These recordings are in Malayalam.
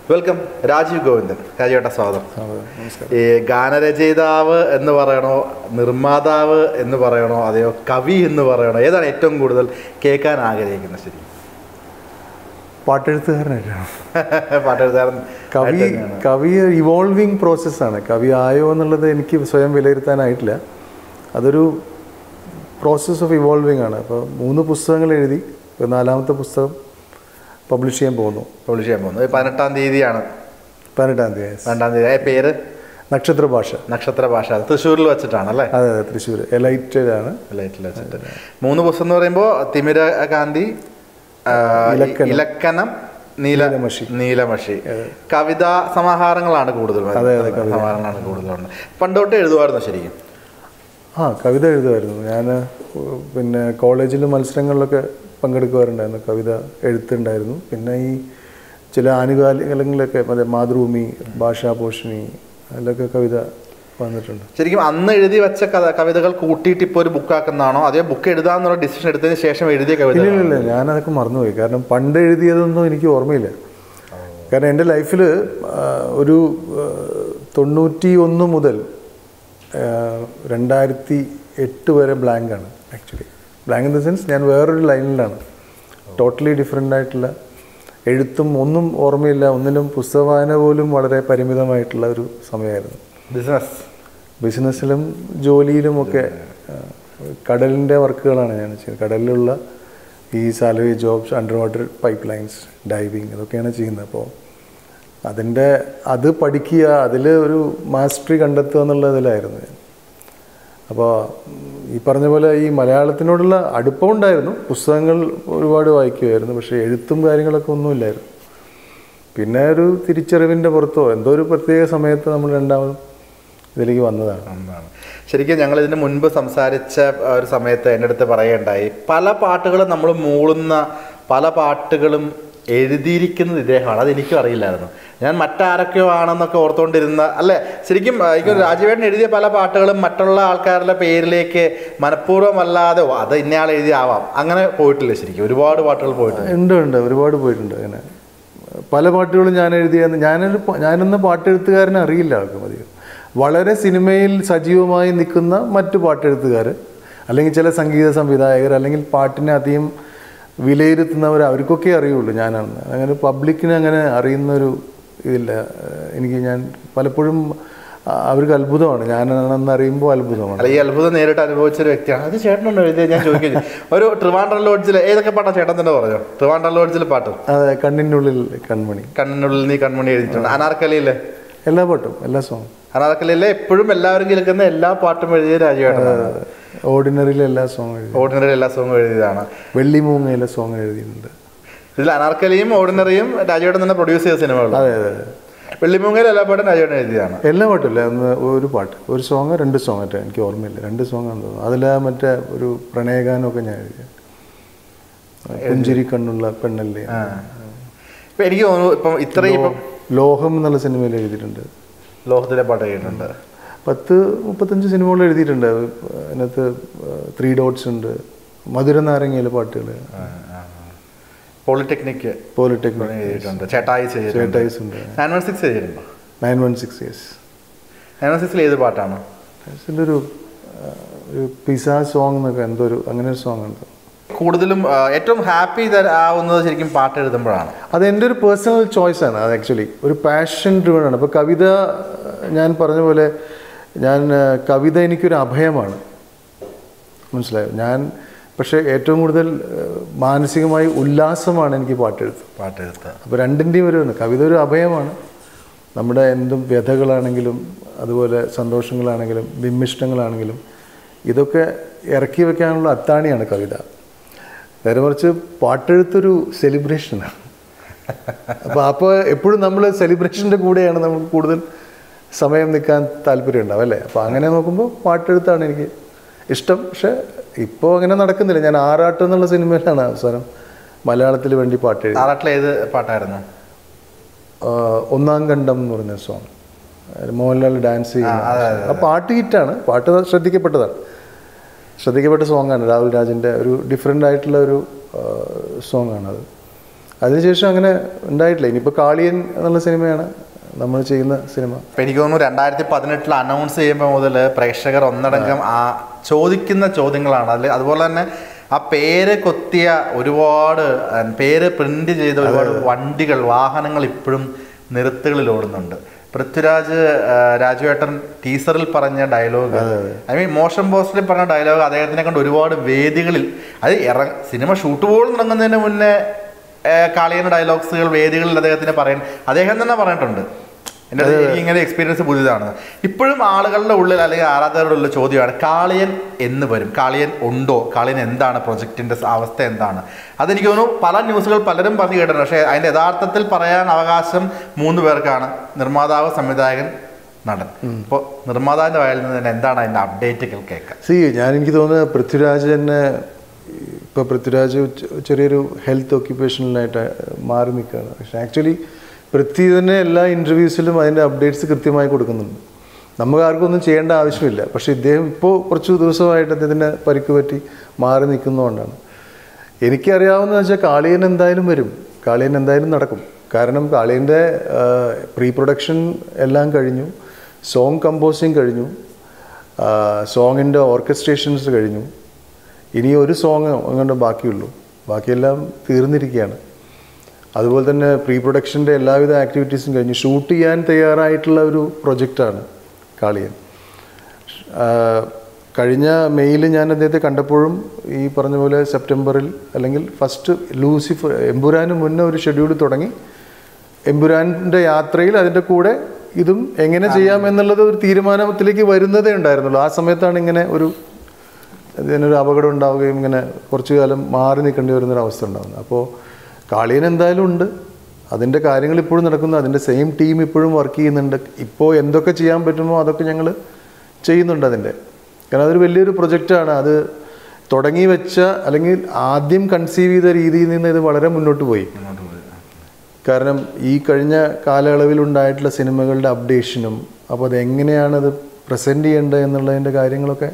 വെൽക്കം രാജീവ് ഗോവിന്ദൻ രാജീവേട്ട സ്വാഗതം നമസ്കാരം ഈ ഗാനരചയിതാവ് എന്ന് പറയണോ നിർമ്മാതാവ് എന്ന് പറയണോ അതെയോ കവി എന്ന് പറയണോ ഏതാണ് ഏറ്റവും കൂടുതൽ കേൾക്കാൻ ആഗ്രഹിക്കുന്നത് ശരി പാട്ടെഴുത്തുകാരനായിട്ടാണ് പാട്ടെഴുതാരൻ കവി കവി ഇവോൾവിങ് പ്രോസസ്സാണ് കവി ആയോ എന്നുള്ളത് എനിക്ക് സ്വയം വിലയിരുത്താനായിട്ടില്ല അതൊരു പ്രോസസ്സ് ഓഫ് ഇവോൾവിങ് ആണ് അപ്പോൾ മൂന്ന് പുസ്തകങ്ങൾ എഴുതി ഇപ്പോൾ നാലാമത്തെ പുസ്തകം പബ്ലിഷ് ചെയ്യാൻ പോകുന്നു പബ്ലിഷ് ചെയ്യാൻ പോകുന്നത് പതിനെട്ടാം തീയതിയാണ് പതിനെട്ടാം തീയതി രണ്ടാം തീയതി ആ പേര് നക്ഷത്ര ഭാഷ നക്ഷത്ര ഭാഷ തൃശ്ശൂരിൽ വെച്ചിട്ടാണ് അല്ലേ അതെ അതെ തൃശ്ശൂർ എലൈറ്റഡ് ആണ് ലൈറ്റിൽ വെച്ചിട്ട് മൂന്ന് പുസ്തകം എന്ന് പറയുമ്പോൾ തിമിര കാന്തി ആ, ഇലക്കനം. ഇലക്കനം നീല നീലമഷി. നീലമഷി കവിതാ സമാഹാരങ്ങളാണ് കൂടുതൽ അതെ, അതെ, കവിത. സമാഹാരങ്ങളാണ് കൂടുതലുണ്ട് പണ്ടോട്ട് എഴുതുമായിരുന്നു ശരിക്കും ആ കവിത എഴുതുമായിരുന്നു ഞാൻ പിന്നെ കോളേജിൽ മത്സരങ്ങളിലൊക്കെ പങ്കെടുക്കുമാറുണ്ടായിരുന്നു കവിത എഴുത്തുണ്ടായിരുന്നു പിന്നെ ഈ ചില ആനുകാലികങ്ങളിലൊക്കെ മറ്റേ മാതൃഭൂമി ഭാഷാപോഷിണി അതിലൊക്കെ കവിത വന്നിട്ടുണ്ട് ശരിക്കും അന്ന് എഴുതി വെച്ച കഥ കവിതകൾ കൂട്ടിയിട്ട് ഇപ്പോൾ ഒരു ബുക്കാക്കുന്നതാണോ അതോ ബുക്ക് എഴുതാന്നുള്ള ഡിസിഷൻ എടുത്തതിന് ശേഷം എഴുതിയ കവിത ഇല്ല ഇല്ല ഇല്ല ഞാനതൊക്കെ മറന്നുപോയി കാരണം പണ്ട് എഴുതിയതൊന്നും എനിക്ക് ഓർമ്മയില്ല കാരണം എൻ്റെ ലൈഫിൽ ഒരു ആ, തൊണ്ണൂറ്റി ഒന്ന് മുതൽ ആ, രണ്ടായിരത്തി എട്ട് വരെ ബ്ലാങ്കാണ് actually blank in the sense ഞാൻ വേറൊരു ലൈനിലാണ് ടോട്ടലി ഡിഫറെൻ്റ് ആയിട്ടുള്ള എഴുത്തും ഒന്നും ഓർമ്മയില്ല ഒന്നിലും പുസ്തക വായന പോലും വളരെ പരിമിതമായിട്ടുള്ള ഒരു സമയമായിരുന്നു ബിസിനസ് ബിസിനസ്സിലും ജോലിയിലുമൊക്കെ കടലിൻ്റെ വർക്കുകളാണ് ഞാൻ ചെയ്യുന്നത് കടലിലുള്ള ഈ salary jobs under water pipe lines diving ഇതൊക്കെയാണ് ചെയ്യുന്നത് അപ്പോൾ അതിൻ്റെ അത് പഠിക്കുക അതിൽ ഒരു മാസ്റ്ററി കണ്ടെത്തുക എന്നുള്ള ഇതിലായിരുന്നു ഞാൻ അപ്പോൾ ഈ പറഞ്ഞ പോലെ ഈ മലയാളത്തിനോടുള്ള അടുപ്പം ഉണ്ടായിരുന്നു പുസ്തകങ്ങൾ ഒരുപാട് വായിക്കുമായിരുന്നു പക്ഷേ എഴുത്തും കാര്യങ്ങളൊക്കെ ഒന്നുമില്ലായിരുന്നു പിന്നെ ഒരു തിരിച്ചറിവിൻ്റെ പുറത്തോ എന്തോ ഒരു പ്രത്യേക സമയത്ത് നമ്മൾ രണ്ടാമതും ഇതിലേക്ക് വന്നതാണ് ഒന്നാണ് ശരിക്കും ഞങ്ങൾ ഇതിന് മുൻപ് സംസാരിച്ച ആ, ഒരു സമയത്ത് എൻ്റെ അടുത്ത് പറയുകയുണ്ടായി പല പാട്ടുകളും നമ്മൾ മൂളുന്ന പല പാട്ടുകളും എഴുതിയിരിക്കുന്നത് ഇദ്ദേഹമാണ് അത് എനിക്കും അറിയില്ലായിരുന്നു ഞാൻ മറ്റാരൊക്കെയോ ആണെന്നൊക്കെ ഓർത്തുകൊണ്ടിരുന്ന അല്ലേ ശരിക്കും ആ, എനിക്ക് രാജീവേട്ടൻ എഴുതിയ പല പാട്ടുകളും മറ്റുള്ള ആൾക്കാരുടെ പേരിലേക്ക് മനഃപൂർവ്വമല്ലാതെ "ഓ, അത് ഇന്നയാൾ എഴുതിയാവാം അങ്ങനെ പോയിട്ടില്ല ശരിക്കും ഒരുപാട് പാട്ടുകൾ പോയിട്ടുണ്ട് ഉണ്ട് ഉണ്ട് ഒരുപാട് പോയിട്ടുണ്ട് അങ്ങനെ പല പാട്ടുകളും ഞാൻ എഴുതിയ ഞാനൊരു പ- ഞാനെന്ന പാട്ടെഴുത്തുകാരനെ അറിയില്ല ആൾക്കും അധികം വളരെ സിനിമയിൽ സജീവമായി നിൽക്കുന്ന മറ്റു പാട്ടെഴുത്തുകാർ അല്ലെങ്കിൽ ചില സംഗീത സംവിധായകർ അല്ലെങ്കിൽ പാട്ടിനെ അധികം വിലയിരുത്തുന്നവർ അവർക്കൊക്കെ അറിയുള്ളൂ ഞാനാണ് അങ്ങനെ പബ്ലിക്കിന് അങ്ങനെ അറിയുന്നൊരു ഇതില്ല ഏഹ് എനിക്ക് ഞാൻ പലപ്പോഴും ആ, അവർക്ക് അത്ഭുതമാണ് ഞാനാണെന്ന് അറിയുമ്പോൾ അത്ഭുതമാണ് അല്ല ഈ അത്ഭുതം നേരിട്ട് അനുഭവിച്ച ഒരു വ്യക്തിയാണ് അത് ചേട്ടനുണ്ടോ എഴുതിയത് ഞാൻ ചോദിക്കുന്നു ഒരു ട്രിവാൻഡ്രം ലോഡ്ജിൽ ഏതൊക്കെ പാട്ടാ ചേട്ടൻ തന്നെ പറഞ്ഞു ട്രിവാൻഡ്രം ലോഡ്ജിൽ പാട്ട് അതെ കണ്ണിൻ്റെ ഉള്ളിൽ കൺമണി കണ്ണിനുള്ളിൽ നീ കൺമണി എഴുതിയിട്ടുണ്ട് അനാർക്കലിയിലെ എല്ലാ പാട്ടും എല്ലാ സോങ്ങും അനാർക്കലിയിലെ എപ്പോഴും എല്ലാവരും കേൾക്കുന്ന എല്ലാ പാട്ടും എഴുതിയ രാജുവേട്ടനാണ് ഓർഡിനറിയിലെ എല്ലാ സോങ്ങും എഴുതി ഓർഡിനറി എല്ലാ സോങ്ങും എഴുതിയതാണ് വെള്ളിമൂങ്ങയിലെ സോങ് എഴുതിയിട്ടുണ്ട് ഇതിൽ അനാർക്കലിയും ഓർഡിനറിയും രാജുവേട്ടൻ തന്നെ പ്രൊഡ്യൂസ് ചെയ്ത സിനിമകൾ അതെ അതെ അതെ വെള്ളിമൂങ്ങയിൽ എല്ലാ പാട്ടും രാജുവേട്ടൻ എഴുതിയതാണ് എല്ലാ പാട്ടും ഇല്ല ഒന്ന് ഒരു പാട്ട് ഒരു സോങ് രണ്ട് സോങ് ആയിട്ട് എനിക്ക് ഓർമ്മയില്ല രണ്ട് സോങ് ആണെന്ന് തോന്നുന്നു അതിൽ മറ്റേ ഒരു പ്രണയഗാനമൊക്കെ ഞാൻ എഴുതി പുഞ്ചിരി കണ്ണുള്ള പെണ്ണല്ലേ ഇപ്പൊ എനിക്ക് തോന്നുന്നു ഇപ്പം ഇത്രയും ഇപ്പം ലോഹം എന്നുള്ള സിനിമയിൽ എഴുതിയിട്ടുണ്ട് ലോകത്തിലെ പാട്ട് എഴുതിയിട്ടുണ്ട് പത്ത് മുപ്പത്തഞ്ച് സിനിമകൾ എഴുതിയിട്ടുണ്ട് അതിനകത്ത് ത്രീ ഡോട്ട്സ് ഉണ്ട് മധുര നാരങ്ങയിലെ പാട്ടുകൾ പോളിടെക്നിക് പോളിടെക്നിക് എഴുതിയിട്ടുണ്ട് ചേട്ടായി ചെയ്തിട്ടുണ്ട് ചേട്ടായിസ് ഉണ്ട് നയൻ വൺ സിക്സ് എഴുതിയിട്ടുണ്ടോ nine one six years nine one സിക്സിൽ ഏത് പാട്ടാണ് ഇതിൻ്റെ ഒരു ആ, ഒരു പിസ സോങ് എന്നൊക്കെ എന്തോ ഒരു അങ്ങനെ ഒരു സോങ് ഉണ്ട് കൂടുതലും ആ, ഏറ്റവും ഹാപ്പി ആവുന്നത് ശരിക്കും പാട്ട് എഴുതുമ്പോഴാണ് അത് എൻ്റെ ഒരു പേഴ്സണൽ ചോയ്സാണ് അത് ആക്ച്വലി ഒരു പാഷൻ ഡ്രിവൺ ആണ് അപ്പോൾ കവിത ഞാൻ പറഞ്ഞ പോലെ ഞാൻ ആ, കവിത എനിക്കൊരു അഭയമാണ് മനസ്സിലായോ ഞാൻ പക്ഷേ ഏറ്റവും കൂടുതൽ ആ, മാനസികമായി ഉല്ലാസമാണ് എനിക്ക് പാട്ടെഴുത്ത് പാട്ട് എഴുത്ത് അപ്പോൾ രണ്ടിൻ്റെയും ഒരു ഉണ്ട്. കവിത ഒരു അഭയമാണ് നമ്മുടെ എന്തും വ്യഥകളാണെങ്കിലും അതുപോലെ സന്തോഷങ്ങളാണെങ്കിലും വിമ്മിഷ്ടങ്ങളാണെങ്കിലും ഇതൊക്കെ ഇറക്കി വെക്കാനുള്ള അത്താണിയാണ് കവിത നേരെ മറിച്ച് പാട്ടെഴുത്തൊരു സെലിബ്രേഷനാണ് അപ്പോൾ അപ്പോൾ എപ്പോഴും നമ്മൾ സെലിബ്രേഷൻ്റെ കൂടെയാണ് നമുക്ക് കൂടുതൽ സമയം നിൽക്കാൻ താല്പര്യം ഉണ്ടാവും അല്ലേ അപ്പോൾ അങ്ങനെ നോക്കുമ്പോൾ പാട്ടെഴുത്താണ് എനിക്ക് ഇഷ്ടം പക്ഷേ ഇപ്പോൾ അങ്ങനെ നടക്കുന്നില്ല ഞാൻ ആറാട്ട് എന്നുള്ള സിനിമയിലാണ് അവസാനം മലയാളത്തിൽ വേണ്ടി പാട്ട് എഴുതി ആറാട്ടിലെ ഏത് പാട്ടായിരുന്നു ആഹ് ഒന്നാം കണ്ടം എന്ന് പറഞ്ഞ സോങ് മോഹൻലാൽ ഡാൻസ് ചെയ്യുന്ന ആ പാട്ട് ഹിറ്റാണ് പാട്ട് ശ്രദ്ധിക്കപ്പെട്ടതാണ് ശ്രദ്ധിക്കപ്പെട്ട സോങ്ങാണ് രാഹുൽ രാജിൻ്റെ ഒരു ഡിഫറെൻ്റ് ആയിട്ടുള്ള ഒരു സോങ്ങാണ് അത് അതിനുശേഷം അങ്ങനെ ഉണ്ടായിട്ടില്ല ഇനിയിപ്പോൾ കാളിയൻ എന്നുള്ള സിനിമയാണ് നമ്മൾ ചെയ്യുന്ന സിനിമ ഇപ്പൊ എനിക്ക് തോന്നുന്നു രണ്ടായിരത്തി പതിനെട്ടിൽ അനൗൺസ് ചെയ്യുമ്പോൾ മുതൽ പ്രേക്ഷകർ ഒന്നടങ്കം ആ ചോദിക്കുന്ന ചോദ്യങ്ങളാണ് അതിൽ അതുപോലെ തന്നെ ആ പേര് കൊത്തിയ ഒരുപാട് ആ, പേര് പ്രിന്റ് ചെയ്ത ഒരുപാട് വണ്ടികൾ വാഹനങ്ങൾ ഇപ്പോഴും നിരത്തുകളിൽ ഓടുന്നുണ്ട് പൃഥ്വിരാജ് ആ, രാജുവേട്ടൻ ടീസറിൽ പറഞ്ഞ ഡയലോഗ് ഐ മീൻ മോഷൻ പോസ്റ്ററിൽ പറഞ്ഞ ഡയലോഗ് അദ്ദേഹത്തിനെ കൊണ്ട് ഒരുപാട് വേദികളിൽ അത് ഇറ സിനിമ ഷൂട്ട് പോലും തുടങ്ങുന്നതിന് മുന്നേ കാളിയൻ ഡയലോഗ്സുകൾ വേദികളിൽ അദ്ദേഹത്തിന് പറയാൻ അദ്ദേഹം തന്നെ പറഞ്ഞിട്ടുണ്ട് എൻ്റെ അടുത്ത് എനിക്ക് ഇങ്ങനെ എക്സ്പീരിയൻസ് പുതിയതാണ് ഇപ്പോഴും ആളുകളുടെ ഉള്ളിൽ അല്ലെങ്കിൽ ആരാധകരുടെ ഉള്ള ചോദ്യമാണ് കാളിയൻ എന്ന് വരും കാളിയൻ ഉണ്ടോ കാളിയൻ എന്താണ് പ്രൊജക്റ്റിന്റെ അവസ്ഥ എന്താണ് അതെനിക്ക് തോന്നുന്നു പല ന്യൂസുകൾ പലരും പറഞ്ഞു കേട്ടിട്ടുണ്ട് പക്ഷേ അതിന്റെ യഥാർത്ഥത്തിൽ പറയാൻ അവകാശം മൂന്ന് പേർക്കാണ് നിർമ്മാതാവ് സംവിധായകൻ നടൻ ഇപ്പോൾ നിർമ്മാതാവിന്റെ വായിൽ നിന്ന് തന്നെ എന്താണ് അതിന്റെ അപ്ഡേറ്റുകൾ കേൾക്കാം സി ഞാൻ എനിക്ക് തോന്നുന്നത് പൃഥ്വിരാജ് തന്നെ ഇപ്പോൾ പൃഥ്വിരാജ് ചെ- ചെറിയൊരു ഹെൽത്ത് ഒക്യുപ്പേഷനിലായിട്ട് മാറി നിൽക്കുകയാണ് പക്ഷേ ആക്ച്വലി പൃഥ്വി തന്നെ എല്ലാ ഇൻ്റർവ്യൂസിലും അതിൻ്റെ അപ്ഡേറ്റ്സ് കൃത്യമായി കൊടുക്കുന്നുണ്ട് നമുക്ക് ആർക്കും ഒന്നും ചെയ്യേണ്ട ആവശ്യമില്ല പക്ഷേ ഇദ്ദേഹം ഇപ്പോൾ കുറച്ച് ദിവസമായിട്ട് അദ്ദേഹത്തിന് പരിക്ക് പറ്റി മാറി നിൽക്കുന്നതുകൊണ്ടാണ് എനിക്കറിയാവുന്ന വെച്ചാൽ കാളിയൻ എന്തായാലും വരും കാളിയൻ എന്തായാലും നടക്കും കാരണം കാളിയൻ്റെ പ്രീ പ്രൊഡക്ഷൻ എല്ലാം കഴിഞ്ഞു സോങ് കമ്പോസിങ് കഴിഞ്ഞു സോങ്ങിൻ്റെ ഓർക്കസ്ട്രേഷൻസ് കഴിഞ്ഞു ഇനി ഒരു സോങ് അങ്ങോട്ട് ബാക്കിയുള്ളൂ ബാക്കിയെല്ലാം തീർന്നിരിക്കുകയാണ് അതുപോലെ തന്നെ പ്രീ പ്രൊഡക്ഷൻ്റെ എല്ലാവിധ ആക്ടിവിറ്റീസും കഴിഞ്ഞു ഷൂട്ട് ചെയ്യാൻ തയ്യാറായിട്ടുള്ള ഒരു പ്രൊജക്റ്റാണ് കാളിയൻ ആ, കഴിഞ്ഞ മെയ്യിൽ ഞാൻ അദ്ദേഹത്തെ കണ്ടപ്പോഴും ഈ പറഞ്ഞ പോലെ സെപ്റ്റംബറിൽ അല്ലെങ്കിൽ ഫസ്റ്റ് ലൂസിഫർ എമ്പുരാന് മുന്നേ ഒരു ഷെഡ്യൂൾ തുടങ്ങി എമ്പുരാൻ്റെ യാത്രയിൽ അതിൻ്റെ കൂടെ ഇതും എങ്ങനെ ചെയ്യാം എന്നുള്ളത് ഒരു തീരുമാനത്തിലേക്ക് വരുന്നതേ ഉണ്ടായിരുന്നുള്ളൂ ആ സമയത്താണ് ഇങ്ങനെ ഒരു ഇതിനൊരു അപകടം ഉണ്ടാവുകയും ഇങ്ങനെ കുറച്ചു കാലം മാറി നിൽക്കേണ്ടി വരുന്നൊരു അവസ്ഥ ഉണ്ടാകുന്നത് അപ്പോൾ കാളിയൻ എന്തായാലും ഉണ്ട് അതിൻ്റെ കാര്യങ്ങൾ ഇപ്പോഴും നടക്കുന്നു അതിൻ്റെ സെയിം ടീം ഇപ്പോഴും വർക്ക് ചെയ്യുന്നുണ്ട് ഇപ്പോൾ എന്തൊക്കെ ചെയ്യാൻ പറ്റുമോ അതൊക്കെ ഞങ്ങൾ ചെയ്യുന്നുണ്ട് അതിൻ്റെ കാരണം അതൊരു വലിയൊരു പ്രൊജക്റ്റാണ് അത് തുടങ്ങി വെച്ച അല്ലെങ്കിൽ ആദ്യം കൺസീവ് ചെയ്ത രീതിയിൽ നിന്ന് ഇത് വളരെ മുന്നോട്ട് പോയി കാരണം ഈ കഴിഞ്ഞ കാലയളവിലുണ്ടായിട്ടുള്ള സിനിമകളുടെ അപ്ഡേഷനും അപ്പോൾ അത് എങ്ങനെയാണ് അത് പ്രസൻറ്റ് ചെയ്യേണ്ടത് എന്നുള്ളതിൻ്റെ കാര്യങ്ങളൊക്കെ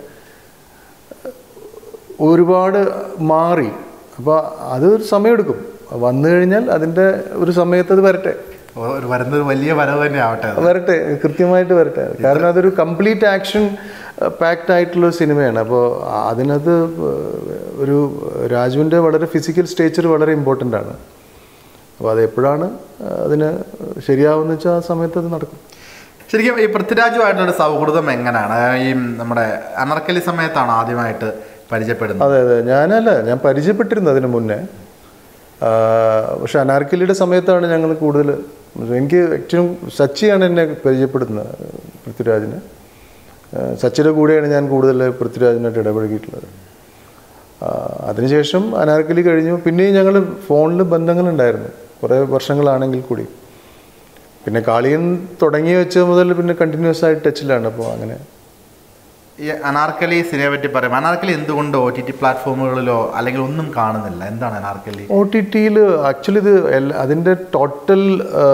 ഒരുപാട് മാറി അപ്പോൾ അത് ഒരു സമയമെടുക്കും വന്നു കഴിഞ്ഞാൽ അതിൻ്റെ ഒരു സമയത്ത് അത് വരട്ടെ ഒരു വരുന്നത് വലിയ വരവ് തന്നെ ആവട്ടെ അത്. വരട്ടെ കൃത്യമായിട്ട് വരട്ടെ കാരണം അതൊരു കംപ്ലീറ്റ് ആക്ഷൻ പാക്ഡ് ആയിട്ടുള്ള ഒരു സിനിമയാണ് അപ്പോൾ അതിനകത്ത് ഒരു രാജുവിൻ്റെ വളരെ ഫിസിക്കൽ സ്റ്റേച്ചർ വളരെ ഇമ്പോർട്ടൻ്റ് ആണ് അപ്പോൾ അത് എപ്പോഴാണ് അതിന് ശരിയാവുന്ന വെച്ചാൽ ആ സമയത്ത് അത് നടക്കും ശരിക്കും ഈ പൃഥ്വിരാജുമായിട്ടുള്ള സൗഹൃദം എങ്ങനെയാണ് ഈ നമ്മുടെ അനർക്കലി സമയത്താണ് ആദ്യമായിട്ട് പരിചയപ്പെടുന്നത് അതെ അതെ ഞാനല്ല ഞാൻ പരിചയപ്പെട്ടിരുന്നു അതിന് മുന്നേ ആ, പക്ഷെ അനാർക്കലിയുടെ സമയത്താണ് ഞങ്ങൾ കൂടുതൽ എനിക്ക് ഏറ്റവും സച്ചിയാണ് എന്നെ പരിചയപ്പെടുത്തുന്നത് പൃഥ്വിരാജിനെ ആ, സച്ചിയുടെ കൂടെയാണ് ഞാൻ കൂടുതൽ പൃഥ്വിരാജിനായിട്ട് ഇടപഴകിയിട്ടുള്ളത് ആ, അതിനുശേഷം അനാർക്കലി കഴിഞ്ഞു പിന്നെയും ഞങ്ങൾ ഫോണിൽ ബന്ധങ്ങളുണ്ടായിരുന്നു കുറേ വർഷങ്ങളാണെങ്കിൽ കൂടി പിന്നെ കാളിയൻ തുടങ്ങി വെച്ച മുതൽ പിന്നെ കണ്ടിന്യൂസ് ആയിട്ട് ടച്ചിലാണ് അപ്പോൾ അങ്ങനെ ഈ അനാർക്കലി സിനിമയെ പറ്റി പറയാം അനാർക്കലി എന്തുകൊണ്ട് ഒ ടി ടി പ്ലാറ്റ്ഫോമുകളിലോ അല്ലെങ്കിൽ ഒന്നും കാണുന്നില്ല എന്താണ് അനാർക്കലി ഒ ടി ടിയിൽ ആക്ച്വലി ഇത് എല്ലാ അതിൻ്റെ ടോട്ടൽ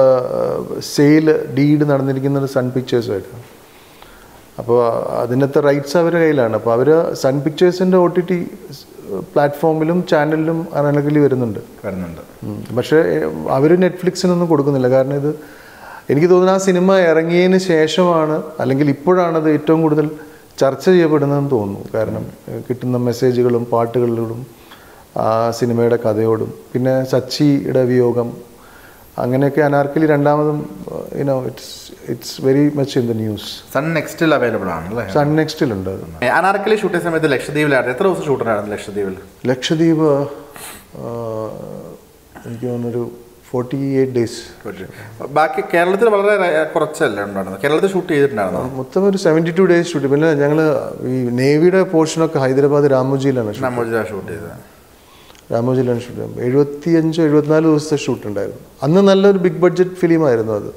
സെയിൽ ഡീഡ് നടന്നിരിക്കുന്നത് സൺ പിക്ചേഴ്സുമായിട്ടാണ് അപ്പോൾ അതിനകത്തെ റൈറ്റ്സ് അവരുടെ കയ്യിലാണ് അപ്പോൾ അവർ സൺ പിക്ചേഴ്സിൻ്റെ ഒ ടി ടി പ്ലാറ്റ്ഫോമിലും ചാനലിലും അനലകലി വരുന്നുണ്ട് വരുന്നുണ്ട് ഉം. പക്ഷേ അവർ നെറ്റ്ഫ്ലിക്സിനൊന്നും കൊടുക്കുന്നില്ല കാരണം ഇത് എനിക്ക് തോന്നുന്നു ആ സിനിമ ഇറങ്ങിയതിന് ശേഷമാണ് അല്ലെങ്കിൽ ഇപ്പോഴാണത് ഏറ്റവും കൂടുതൽ ചർച്ച ചെയ്യപ്പെടുന്നതെന്ന് തോന്നുന്നു കാരണം ഏഹ്, കിട്ടുന്ന മെസ്സേജുകളും പാട്ടുകളിലും ആ സിനിമയുടെ കഥയോടും പിന്നെ സച്ചിയുടെ വിയോഗം അങ്ങനെയൊക്കെ അനാർക്കലി രണ്ടാമതും you know it's it's very much in the news Sun നെക്സ്റ്റിൽ അവൈലബിൾ ആണ് അല്ലേ സൺ നെക്സ്റ്റിലുണ്ട് അത് ഏ, അനാർക്കലി ഷൂട്ട് ചെയ്യുന്ന സമയത്ത് ലക്ഷദ്വീപിലായിരുന്നു എത്ര ദിവസം ഷൂട്ടിനായിരുന്നു ലക്ഷദ്വീപിൽ ലക്ഷദ്വീപ് ആ, എനിക്ക് തോന്നുന്നൊരു ഫോർട്ടി എയ്റ്റ് ഡേയ്സ് ബാക്കി കേരളത്തിൽ വളരെ റെ- കുറച്ചല്ലേ ഉണ്ടായിരുന്നത് കേരളത്തിൽ ഷൂട്ട് ചെയ്തിട്ടുണ്ടായിരുന്നു മൊത്തം ഒരു സെവൻറ്റി ടു ഡേയ്സ് ഷൂട്ട് പിന്നെ ഞങ്ങൾ ഈ നേവിയുടെ പോർഷനൊക്കെ ഹൈദരാബാദ് രാമോജിയിലാണ് ഷൂട്ട് നമ്മളിതാ ഷൂട്ട് ചെയ്തത് രാമോജിയിലാണ് ഷൂട്ട് ചെയ്യുന്നത് എഴുപത്തി അഞ്ചോ എഴുപത്തിനാല് ദിവസത്തെ ഷൂട്ട് ഉണ്ടായിരുന്നു അന്ന് നല്ലൊരു ബിഗ് ബഡ്ജറ്റ് ഫിലിമായിരുന്നു അത്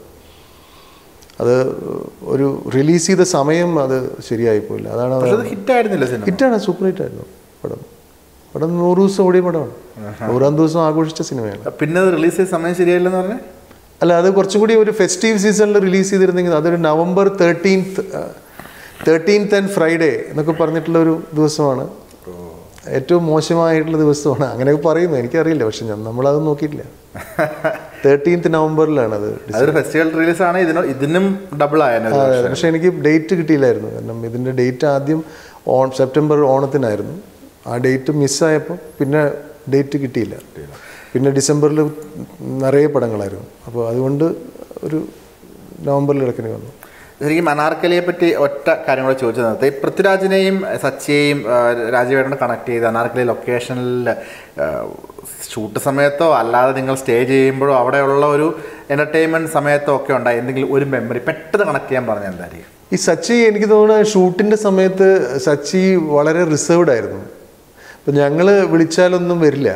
അത് ഒരു റിലീസ് ചെയ്ത സമയം അത് ശരിയായി പോയില്ല അതാണ് അത് പക്ഷെ അത് ഹിറ്റ് ആയിരുന്നില്ല സിനിമ ഹിറ്റാണ് സൂപ്പർ ഹിറ്റ് ആയിരുന്നു പടം പടം നൂറ് ദിവസം ഓടിയ പടമാണ് നൂറാം ദിവസം ആഘോഷിച്ച സിനിമയാണ് പിന്നെ അത് റിലീസ് ചെയ്ത സമയം ശരിയായില്ലെന്ന് പറഞ്ഞേ അല്ല അത് കുറച്ചും കൂടി ഒരു ഫെസ്റ്റീവ് സീസണിൽ റിലീസ് ചെയ്തിരുന്നെങ്കിൽ അതൊരു November thirteenth thirteenth and Friday എന്നൊക്കെ പറഞ്ഞിട്ടുള്ള ഒരു ദിവസമാണ് ഏറ്റവും മോശമായിട്ടുള്ള ദിവസമാണ് അങ്ങനെയൊക്കെ പറയുന്നു എനിക്കറിയില്ല പക്ഷെ ഞാൻ നമ്മളത് നോക്കിയിട്ടില്ല തേർട്ടീൻത്ത് നവംബറിലാണ് അത് അതൊരു ഫെസ്റ്റിവൽ റിലീസ് ആണ് ഇതിന് ഇതിനും ഡബിൾ ആയിരുന്നു അതെ, പക്ഷെ എനിക്ക് ഡേറ്റ് കിട്ടിയില്ലായിരുന്നു കാരണം ഇതിൻ്റെ ഡേറ്റ് ആദ്യം ഓൺ സെപ്റ്റംബർ ഓണത്തിനായിരുന്നു ആ ഡേറ്റ് മിസ്സായപ്പോൾ പിന്നെ ഡേറ്റ് കിട്ടിയില്ല പിന്നെ ഡിസംബറിൽ നിറയെ പടങ്ങളായിരുന്നു അപ്പോൾ അതുകൊണ്ട് ഒരു നവംബറിൽ ഇടക്കിന് വന്നു ശരിക്കും അനാർക്കലിയെ പറ്റി ഒറ്റ കാര്യം കൂടെ ചോദിച്ചു നിർത്തി പൃഥ്വിരാജിനെയും സച്ചിയെയും ആ, രാജീവേട്ടനോട് കണക്ട് ചെയ്ത് അനാർക്കലി ലൊക്കേഷനിൽ ഷൂട്ട് സമയത്തോ അല്ലാതെ നിങ്ങൾ സ്റ്റേ ചെയ്യുമ്പോഴോ അവിടെയുള്ള ഒരു എൻ്റർടൈൻമെൻറ്റ് സമയത്തോ ഒക്കെ ഉണ്ടായി എന്തെങ്കിലും ഒരു മെമ്മറി പെട്ടെന്ന് കണക്ട് ചെയ്യാൻ പറഞ്ഞ എന്തായിരിക്കും ഈ സച്ചി എനിക്ക് തോന്നുന്നു ഷൂട്ടിൻ്റെ സമയത്ത് സച്ചി വളരെ റിസർവ്ഡ് ആയിരുന്നു അപ്പം ഞങ്ങൾ വിളിച്ചാലൊന്നും വരില്ല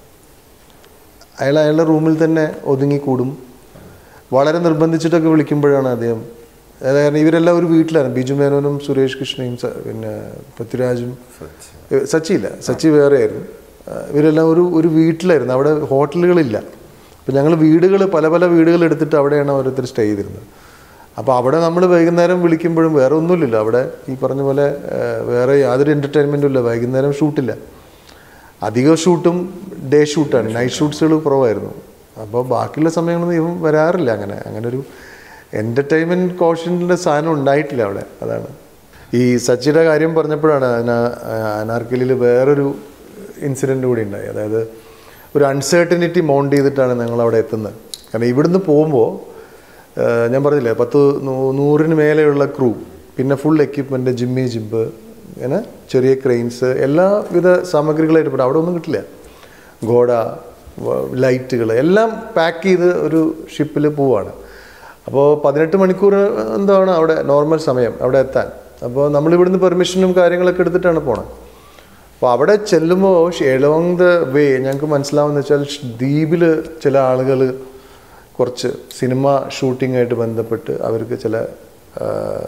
അയാൾ അയാളുടെ റൂമിൽ തന്നെ ഒതുങ്ങിക്കൂടും വളരെ നിർബന്ധിച്ചിട്ടൊക്കെ വിളിക്കുമ്പോഴാണ് അദ്ദേഹം അതായത് കാരണം ഇവരെല്ലാം ഒരു വീട്ടിലാണ് ബിജു മേനോനും സുരേഷ് കൃഷ്ണയും സ- പിന്നെ പൃഥ്വിരാജും ഏ, സച്ചിയില്ല സച്ചി വേറെ ആയിരുന്നു ആ, ഇവരെല്ലാം ഒരു ഒരു വീട്ടിലായിരുന്നു അവിടെ ഹോട്ടലുകളില്ല അപ്പം ഞങ്ങൾ വീടുകൾ പല പല വീടുകൾ എടുത്തിട്ട് അവിടെയാണ് ഓരോരുത്തർ സ്റ്റേ ചെയ്തിരുന്നത് അപ്പോൾ അവിടെ നമ്മൾ വൈകുന്നേരം വിളിക്കുമ്പോഴും വേറെ ഒന്നുമില്ലല്ലോ അവിടെ ഈ പറഞ്ഞ പോലെ ആ, വേറെ യാതൊരു എൻ്റർടൈൻമെൻറ്റും ഇല്ല വൈകുന്നേരം ഷൂട്ടില്ല അധികം ഷൂട്ടും ഡേ ഷൂട്ടാണ് നൈറ്റ് ഷൂട്ട്സുകൾ കുറവായിരുന്നു അപ്പോൾ ബാക്കിയുള്ള സമയങ്ങളൊന്നും ഇവൻ വരാറില്ല അങ്ങനെ അങ്ങനെ ഒരു എൻ്റർടൈൻമെൻറ്റ് കോഷൻ്റെ സാധനം ഉണ്ടായിട്ടില്ല അവിടെ അതാണ് ഈ സച്ചിയുടെ കാര്യം പറഞ്ഞപ്പോഴാണ് അതിന് അനാർക്കലിയിൽ വേറൊരു ഇൻസിഡൻറ്റ് കൂടി ഉണ്ടായി അതായത് ഒരു അൺസർട്ടനിറ്റി മൗണ്ട് ചെയ്തിട്ടാണ് ഞങ്ങൾ അവിടെ എത്തുന്നത് കാരണം ഇവിടുന്ന് പോകുമ്പോൾ ഏഹ് ഞാൻ പറഞ്ഞില്ലേ പത്ത് നൂ- നൂറിന് മേലെയുള്ള ക്രൂ പിന്നെ ഫുൾ എക്യുപ്മെൻറ്റ് ജിമ്മി ജിമ്പ് ഇങ്ങനെ ചെറിയ ക്രെയിൻസ് എല്ലാവിധ സാമഗ്രികളായിട്ട് ഇവിടെ അവിടെ ഒന്നും കിട്ടില്ല ഗോഡ ലൈറ്റുകൾ എല്ലാം പാക്ക് ചെയ്ത് ഒരു ഷിപ്പിൽ പോവാണ് അപ്പോൾ പതിനെട്ട് മണിക്കൂർ എന്താണ് അവിടെ നോർമൽ സമയം അവിടെ എത്താൻ അപ്പോൾ നമ്മൾ ഇവിടുന്ന് പെർമിഷനും കാര്യങ്ങളൊക്കെ എടുത്തിട്ടാണ് പോണത് അപ്പോൾ അവിടെ ചെല്ലുമ്പോൾ എലോങ് ദ വേ ഞങ്ങൾക്ക് മനസ്സിലാവുന്ന വെച്ചാൽ ദ്വീപിൽ ചില ആളുകൾ കുറച്ച് സിനിമ ഷൂട്ടിങ്ങായിട്ട് ബന്ധപ്പെട്ട് അവർക്ക് ചില ആ,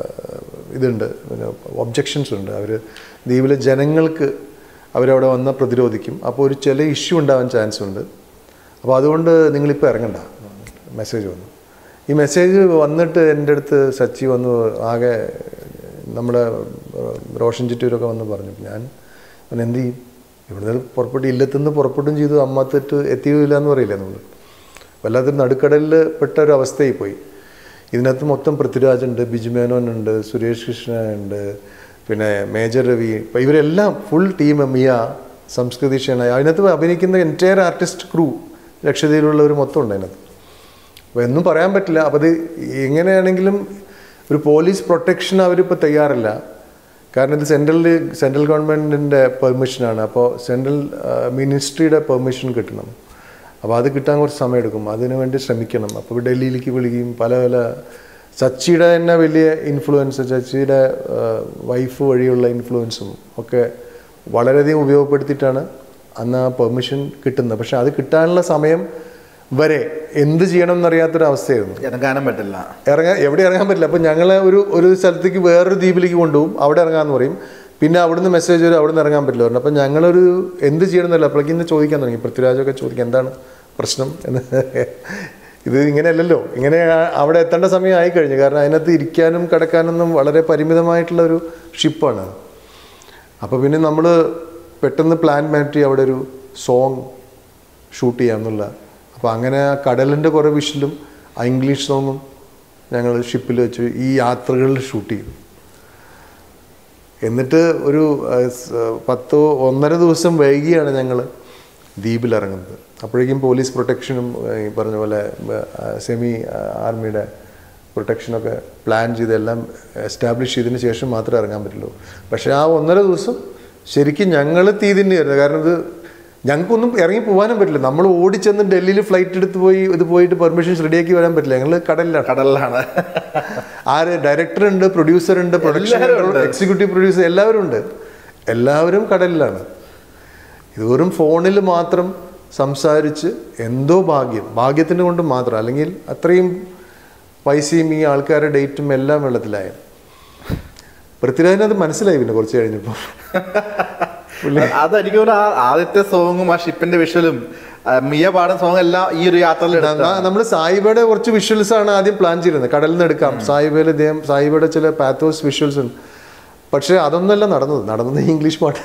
ഇതുണ്ട് പിന്നെ ഒബ്ജക്ഷൻസ് ഉണ്ട് അവർ ദ്വീപിലെ ജനങ്ങൾക്ക് അവരവിടെ വന്ന് പ്രതിരോധിക്കും അപ്പോൾ ഒരു ചില ഇഷ്യൂ ഉണ്ടാവാൻ ചാൻസ് ഉണ്ട് അപ്പോൾ അതുകൊണ്ട് നിങ്ങളിപ്പോൾ ഇറങ്ങണ്ട മെസ്സേജ് വന്നു ഈ മെസ്സേജ് വന്നിട്ട് എൻ്റെ അടുത്ത് സച്ചി വന്നു ആകെ നമ്മുടെ ഏഹ്, റോഷൻ ചിറ്റൂരൊക്കെ വന്ന് പറഞ്ഞു ഞാൻ അവൻ എന്ത് ചെയ്യും ഇവിടുന്ന് പുറപ്പെട്ട് ഇല്ലത്തുനിന്ന് പുറപ്പെട്ടും ചെയ്തു അമ്മത്തിട്ട് എത്തിയില്ല എന്ന് പറയില്ലേ നമ്മൾ വല്ലാത്തൊരു നടുക്കടലിൽ പെട്ട ഒരു അവസ്ഥയായി പോയി ഇതിനകത്ത് മൊത്തം പൃഥ്വിരാജുണ്ട് ബിജു മേനോനുണ്ട് സുരേഷ് കൃഷ്ണ ഉണ്ട് പിന്നെ മേജർ രവി ഇപ്പം ഇവരെല്ലാം ഫുൾ ടീം മിയ സംസ്കൃതി ഷെണായി അതിനകത്ത് അഭിനയിക്കുന്ന എൻറ്റയർ ആർട്ടിസ്റ്റ് ക്രൂ ലക്ഷദ്വീപിലുള്ളവർ മൊത്തം ഉണ്ട് അതിനകത്ത് അപ്പോൾ എന്നും പറയാൻ പറ്റില്ല അപ്പോൾ അത് എങ്ങനെയാണെങ്കിലും ഒരു പോലീസ് പ്രൊട്ടക്ഷൻ അവരിപ്പോൾ തയ്യാറല്ല കാരണം ഇത് സെൻട്രൽ സെൻട്രൽ ഗവൺമെൻറ്റിൻ്റെ പെർമിഷനാണ് അപ്പോൾ സെൻട്രൽ മിനിസ്ട്രിയുടെ പെർമിഷൻ കിട്ടണം അപ്പോൾ അത് കിട്ടാൻ കുറച്ച് സമയമെടുക്കും അതിനു വേണ്ടി ശ്രമിക്കണം അപ്പോൾ ഡൽഹിയിലേക്ക് വിളിക്കുകയും പല പല സച്ചിയുടെ തന്നെ വലിയ ഇൻഫ്ലുവൻസ് സച്ചിയുടെ വൈഫ് വഴിയുള്ള ഇൻഫ്ലുവൻസും ഒക്കെ വളരെയധികം ഉപയോഗപ്പെടുത്തിയിട്ടാണ് അന്ന് ആ പെർമിഷൻ കിട്ടുന്നത് പക്ഷെ അത് കിട്ടാനുള്ള സമയം വരെ എന്ത് ചെയ്യണം എന്നറിയാത്തൊരു അവസ്ഥയായിരുന്നു ഇറങ്ങാനും പറ്റില്ല ഇറങ്ങാൻ എവിടെ ഇറങ്ങാൻ പറ്റില്ല അപ്പം ഞങ്ങളെ ഒരു ഒരു സ്ഥലത്തേക്ക് വേറൊരു ദ്വീപിലേക്ക് കൊണ്ടുപോകും അവിടെ ഇറങ്ങാമെന്ന് പറയും പിന്നെ അവിടുന്ന് മെസ്സേജ് വരും അവിടുന്ന് ഇറങ്ങാൻ പറ്റില്ല പറഞ്ഞു അപ്പം ഞങ്ങളൊരു എന്ത് ചെയ്യണം എന്നല്ല അപ്പോഴേക്കും ഇന്ന് ചോദിക്കാൻ തുടങ്ങി പൃഥ്വിരാജൊക്കെ ചോദിക്കാം എന്താണ് പ്രശ്നം എന്ന് ഇത് ഇങ്ങനെയല്ലല്ലോ ഇങ്ങനെ ആ- അവിടെ എത്തേണ്ട സമയം ആയി കഴിഞ്ഞു കാരണം അതിനകത്ത് ഇരിക്കാനും കിടക്കാനൊന്നും വളരെ പരിമിതമായിട്ടുള്ള ഒരു ഷിപ്പാണ് അപ്പോൾ പിന്നെ നമ്മൾ പെട്ടെന്ന് പ്ലാൻ മാറ്റി അവിടെ ഒരു സോങ് ഷൂട്ട് ചെയ്യാമെന്നുള്ള അപ്പോൾ അങ്ങനെ ആ കടലിൻ്റെ കുറേ വിഷലും ആ ഇംഗ്ലീഷ് സോങ്ങും ഞങ്ങൾ ഷിപ്പിൽ വെച്ച് ഈ യാത്രകളിൽ ഷൂട്ട് ചെയ്തു എന്നിട്ട് ഒരു ആ, സ്, പത്തോ ഒന്നര ദിവസം വൈകിയാണ് ഞങ്ങൾ ദ്വീപിലിറങ്ങുന്നത് അപ്പോഴേക്കും പോലീസ് പ്രൊട്ടക്ഷനും ആ, ഈ പറഞ്ഞ പോലെ സെമി ആർമിയുടെ പ്രൊട്ടക്ഷനൊക്കെ പ്ലാൻ ചെയ്ത് എല്ലാം എസ്റ്റാബ്ലിഷ് ചെയ്തതിന് ശേഷം മാത്രമേ ഇറങ്ങാൻ പറ്റുള്ളൂ പക്ഷേ ആ ഒന്നര ദിവസം ശരിക്കും ഞങ്ങൾ തീ തന്നെയായിരുന്നു കാരണം ഇത് ഞങ്ങൾക്കൊന്നും ഇറങ്ങി പോകാനും പറ്റില്ല നമ്മൾ ഓടിച്ചെന്ന് ഡൽഹിയിൽ ഫ്ലൈറ്റ് എടുത്ത് പോയി ഇത് പോയിട്ട് പെർമിഷൻസ് റെഡിയാക്കി വരാൻ പറ്റില്ല ഞങ്ങൾ കടലിലാണ് കടലിലാണ് ആര് ഡയറക്ടർ ഉണ്ട് പ്രൊഡ്യൂസർ ഉണ്ട് പ്രൊഡക്ഷൻ എക്സിക്യൂട്ടീവ് പ്രൊഡ്യൂസർ എല്ലാവരും ഉണ്ട് എല്ലാവരും കടലിലാണ് ഇത് വെറും ഫോണിൽ മാത്രം സംസാരിച്ച് എന്തോ ഭാഗ്യം ഭാഗ്യത്തിന് കൊണ്ട് മാത്രം അല്ലെങ്കിൽ അത്രയും പൈസയും ഈ ആൾക്കാരുടെ ഡേറ്റും എല്ലാം വെള്ളത്തിലായ പൃഥ്വിരാജിന് അത് മനസ്സിലായി പിന്നെ കുറച്ച് കഴിഞ്ഞപ്പോൾ അത് എനിക്ക് തോന്നുന്നു ആ ആദ്യത്തെ സോങ്ങും ആ ഷിപ്പിന്റെ വിഷ്വലും ആ, മിയ പാടുന്ന സോങ് എല്ലാം ഈ ഒരു യാത്രയിൽ നമ്മൾ സായിബയുടെ കുറച്ച് വിഷ്വൽസ് ആണ് ആദ്യം പ്ലാൻ ചെയ്തിരുന്നത് കടലിൽ നിന്ന് എടുക്കാം സായിബയിൽ ഇദ്ദേഹം സായിബയുടെ ചില പാത്തോസ് വിഷ്വൽസ് ഉണ്ട് പക്ഷേ അതൊന്നല്ല നടന്നത് നടന്നത് ഈ ഇംഗ്ലീഷ് പാട്ട്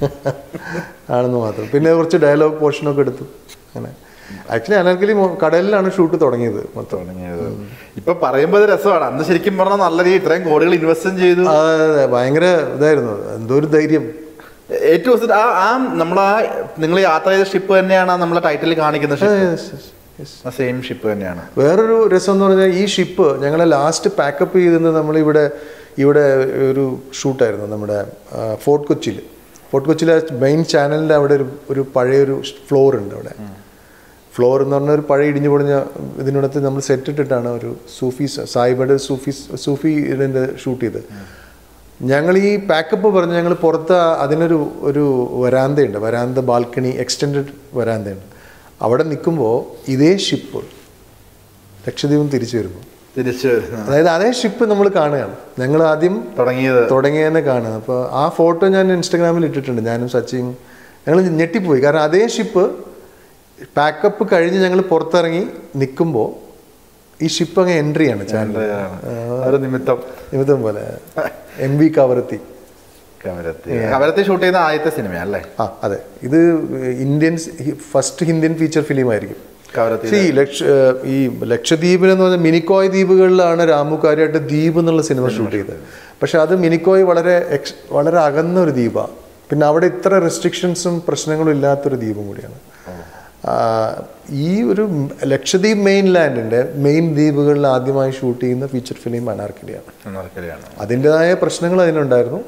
ആണെന്ന് മാത്രം പിന്നെ കുറച്ച് ഡയലോഗ് പോർഷനൊക്കെ എടുത്തു അങ്ങനെ ആക്ച്വലി അനാർക്കലി മൊ- കടലിലാണ് ഷൂട്ട് തുടങ്ങിയത് മൊത്തം തുടങ്ങിയത് ഇപ്പൊ പറയുമ്പോ ഇത് രസമാണ് അന്ന് ശരിക്കും പറഞ്ഞാൽ നല്ല രീതി ഇത്രയും കോടികൾ ഇൻവെസ്റ്റും ചെയ്തു ആ, അതെ, അതെ, ഭയങ്കര ഇതായിരുന്നു അത്. എന്തോ ഒരു ധൈര്യം ഏറ്റവും അവസാനം ആ ആ നമ്മളാ നിങ്ങൾ യാത്ര ചെയ്ത ഷിപ്പ് തന്നെയാണ് നമ്മളെ ടൈറ്റിൽ കാണിക്കുന്ന ship Yes, yes, yes. Same ship തന്നെയാണ് വേറൊരു രസം എന്ന് പറഞ്ഞാൽ ഈ ഷിപ്പ് ഞങ്ങൾ ലാസ്റ്റ് പാക്കപ്പ് ചെയ്തത് നമ്മളിവിടെ ഇവിടെ ഒരു ഷൂട്ടായിരുന്നു നമ്മുടെ ആ, ഫോർട്ട് കൊച്ചിയിൽ ഫോർട്ട് കൊച്ചിയിലെ മെയിൻ ചാനലിൻ്റെ അവിടെ ഒരു ഒരു പഴയൊരു ഫ്ലോർ ഉണ്ട് അവിടെ ഫ്ലോർ എന്ന് പറഞ്ഞ ഒരു പഴയ ഇടിഞ്ഞു പൊളിഞ്ഞ ഇതിനടുത്ത് നമ്മൾ സെറ്റ് ഇട്ടിട്ടാണ് ഒരു സൂഫി സായിബയുടെ സൂഫി സൂഫി ഇതിൻ്റെ ഷൂട്ട് ചെയ്ത് ഞങ്ങൾ ഈ പാക്കപ്പ് പറഞ്ഞ് ഞങ്ങൾ പുറത്ത് അതിനൊരു ഒരു വരാന്തയുണ്ട് വരാന്ത ബാൽക്കണി എക്സ്റ്റെൻഡ് വരാന്തയുണ്ട് അവിടെ നിൽക്കുമ്പോൾ ഇതേ ഷിപ്പ് ലക്ഷദ്വീപും തിരിച്ചു വരുമ്പോൾ തിരിച്ചു വരുന്ന അതായത് അതേ ഷിപ്പ് നമ്മൾ കാണുകയാണ് ഞങ്ങൾ ആദ്യം തുടങ്ങിയത് തുടങ്ങിയതന്നെ കാണുക അപ്പോൾ ആ ഫോട്ടോ ഞാൻ ഇൻസ്റ്റാഗ്രാമിൽ ഇട്ടിട്ടുണ്ട് ഞാനും സച്ചിൻ ഞങ്ങൾ ഞെട്ടിപ്പോയി കാരണം അതേ ഷിപ്പ് പാക്കപ്പ് കഴിഞ്ഞ് ഞങ്ങൾ പുറത്തിറങ്ങി നിൽക്കുമ്പോൾ ഈ ഷിപ്പ് അങ്ങ് എൻട്രിയാണ് ചാനൽ ഒരു നിമിത്തം നിമിത്തം പോലെ M V Kavaratti Kavaratti Kavaratti shoot ചെയ്യുന്ന ആദ്യത്തെ സിനിമ അല്ലേ ആ അതെ ഇത് Indians first Indian feature film ആയിരിക്കും കവരത്തി See, ലക്ഷ ഈ ലക്ഷദ്വീപിൽ എന്ന് പറഞ്ഞാൽ മിനിക്കോയ് ദ്വീപുകളിലാണ് രാമു കാര്യമായിട്ട് ദ്വീപ് എന്നുള്ള സിനിമ ഷൂട്ട് ചെയ്തത് പക്ഷെ അത് മിനിക്കോയ് വളരെ എക്സ് വളരെ അകന്ന ഒരു ദ്വീപാണ് പിന്നെ അവിടെ ഇത്ര റെസ്ട്രിക്ഷൻസും പ്രശ്നങ്ങളും ഇല്ലാത്തൊരു ദ്വീപും കൂടിയാണ് ആ, ഈ ഒരു ലക്ഷദ്വീപ് മെയിൻ ലാൻഡിൻ്റെ മെയിൻ ദ്വീപുകളിൽ ആദ്യമായി ഷൂട്ട് ചെയ്യുന്ന ഫീച്ചർ ഫിലിം അനാർക്കലിയാണ് അനാർക്കലിയാണ് അതിൻ്റെതായ പ്രശ്നങ്ങൾ അതിനുണ്ടായിരുന്നു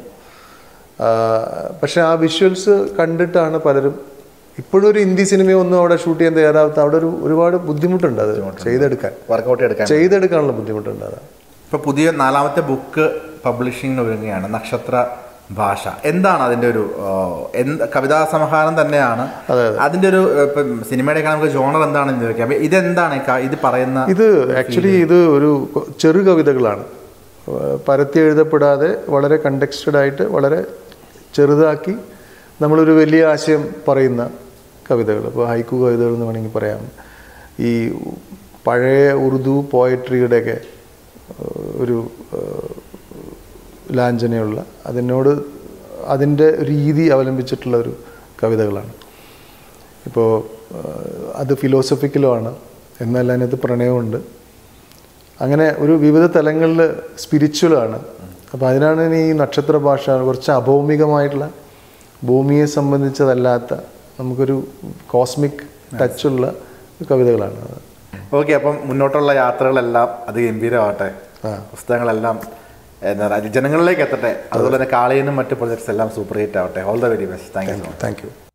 ആ, പക്ഷെ ആ വിഷ്വൽസ് കണ്ടിട്ടാണ് പലരും ഇപ്പോഴും ഒരു ഹിന്ദി സിനിമയൊന്നും അവിടെ ഷൂട്ട് ചെയ്യാൻ തയ്യാറാവാത്ത അവിടെ ഒരു ഒരുപാട് ബുദ്ധിമുട്ടുണ്ട് അത് ചെയ്തെടുക്കാൻ വർക്കൗട്ട് എടുക്കാൻ ചെയ്തെടുക്കാനുള്ള ബുദ്ധിമുട്ടുണ്ട് അത് ഇപ്പൊ പുതിയ നാലാമത്തെ ബുക്ക് പബ്ലിഷിംഗിന് ഒരുങ്ങുകയാണ് നക്ഷത്ര ഭാഷ എന്താണ് അതിന്റെ ഒരു ആ, എന്ത് കവിതാ സമാഹാരം തന്നെയാണ് അതിന്റെ ഒരു ആ, ഇപ്പം സിനിമയുടെ നമുക്ക് ജോണർ എന്താണെന്ന് ചോദിക്കാം അപ്പൊ ഇതെന്താണ് ഈ ക- ഇത് പറയുന്ന ഇത് ആക്ച്വലി ഇത് ഒരു കൊ- ചെറു കവിതകളാണ് ഏഹ് പരത്തി എഴുതപ്പെടാതെ വളരെ കണ്ടക്സ്റ്റഡ് ആയിട്ട് വളരെ ചെറുതാക്കി നമ്മളൊരു വലിയ ആശയം പറയുന്ന കവിതകൾ ഇപ്പോൾ ഹൈക്കു കവിതകൾ എന്ന് വേണമെങ്കിൽ പറയാം ഈ പഴയ ഉറുദു പോയട്രിയുടെയൊക്കെ ഏഹ് ഒരു ഏഹ് ലാഞ്ചനയുള്ള അതിനോട് അതിൻ്റെ രീതി അവലംബിച്ചിട്ടുള്ള ഒരു കവിതകളാണ് ഇപ്പോൾ അത് ഫിലോസഫിക്കലുമാണ് എന്നാൽ അതിനകത്ത് പ്രണയമുണ്ട് അങ്ങനെ ഒരു വിവിധ തലങ്ങളിൽ സ്പിരിച്വലാണ് അപ്പോൾ അതിനാണ് ഇനി ഈ നക്ഷത്ര ഭാഷ കുറച്ച് അഭൗമികമായിട്ടുള്ള ഭൂമിയെ സംബന്ധിച്ചതല്ലാത്ത നമുക്കൊരു കോസ്മിക് ടച്ചുള്ള കവിതകളാണ് അത് ഓക്കെ അപ്പം മുന്നോട്ടുള്ള യാത്രകളെല്ലാം അത് ഗംഭീരമാവട്ടെ ആ. പുസ്തകങ്ങളെല്ലാം എന്താ പറയുക ജനങ്ങളിലേക്ക് എത്തട്ടെ അതുപോലെ തന്നെ കാളിയനും മറ്റ് പ്രൊജക്ട്സ് എല്ലാം സൂപ്പർ ഹിറ്റ് ആവട്ടെ all the very best thank you thank U